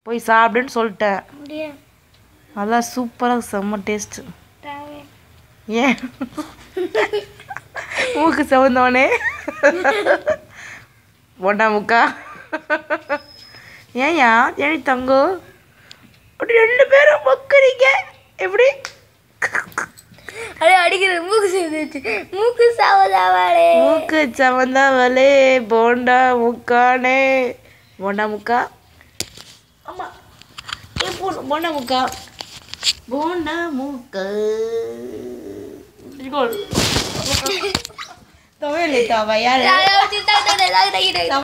போய் சாப்பிடுன்னு சொல்லிட்டேன் முடியாது அதான் சூப்பராக செம்ம டேஸ்ட்டு தேவை ஏன் மூக்கு சவுந்தவனே போண்டா முக்கா ஏன்யா ஏனி தங்கோ அப்படி ரெண்டு பேரும் மொக்குறீங்க எப்படி அடே அடிக்கிறது மூக்கு சேர்ந்துச்சு மூக்கு சாவதாவாளே மூக்கு சவந்தவளே போண்டா முக்கானே போண்டா முக்கா ஆமா ஏ போ போண்டா முக்கா போண்டா முக்கா தவையலை தவையாரு யாராவது சித்தா தலை தலை